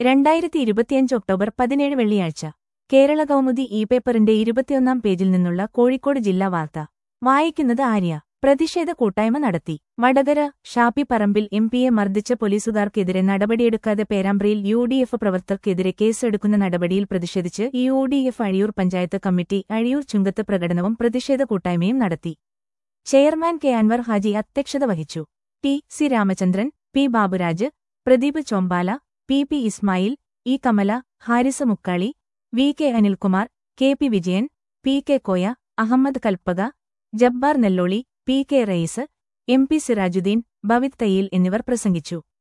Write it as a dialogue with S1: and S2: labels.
S1: രണ്ടായിരത്തി ഇരുപത്തിയഞ്ച് ഒക്ടോബർ പതിനേഴ് വെള്ളിയാഴ്ച കേരള കൗമുദി ഇ പേപ്പറിന്റെ ഇരുപത്തിയൊന്നാം പേജിൽ നിന്നുള്ള കോഴിക്കോട് ജില്ലാ വാർത്ത വായിക്കുന്നത് ആര്യ പ്രതിഷേധ കൂട്ടായ്മ നടത്തി വടകര ഷാപ്പി പറമ്പിൽ എം പിയെ മർദ്ദിച്ച പോലീസുകാർക്കെതിരെ നടപടിയെടുക്കാതെ പേരാമ്പ്രയിൽ യു ഡി എഫ് പ്രവർത്തകർക്കെതിരെ കേസെടുക്കുന്ന നടപടിയിൽ പ്രതിഷേധിച്ച് U D F Azhiyur panchayat committee Azhiyur ചുങ്കത്ത് പ്രകടനവും പ്രതിഷേധ കൂട്ടായ്മയും നടത്തി ചെയർമാൻ കെ അൻവർ ഹാജി അധ്യക്ഷത വഹിച്ചു T C Ramachandran P Baburaj Pradeep Chombala P P Ismail E Kamala Haris Mukkali V K Anilkumar K P Vijayan P K Koya Ahammed Kalpaka Jabbar Nelloli P K Rayees M P Sirajuddin Bhavith Thayyil എന്നിവർ പ്രസംഗിച്ചു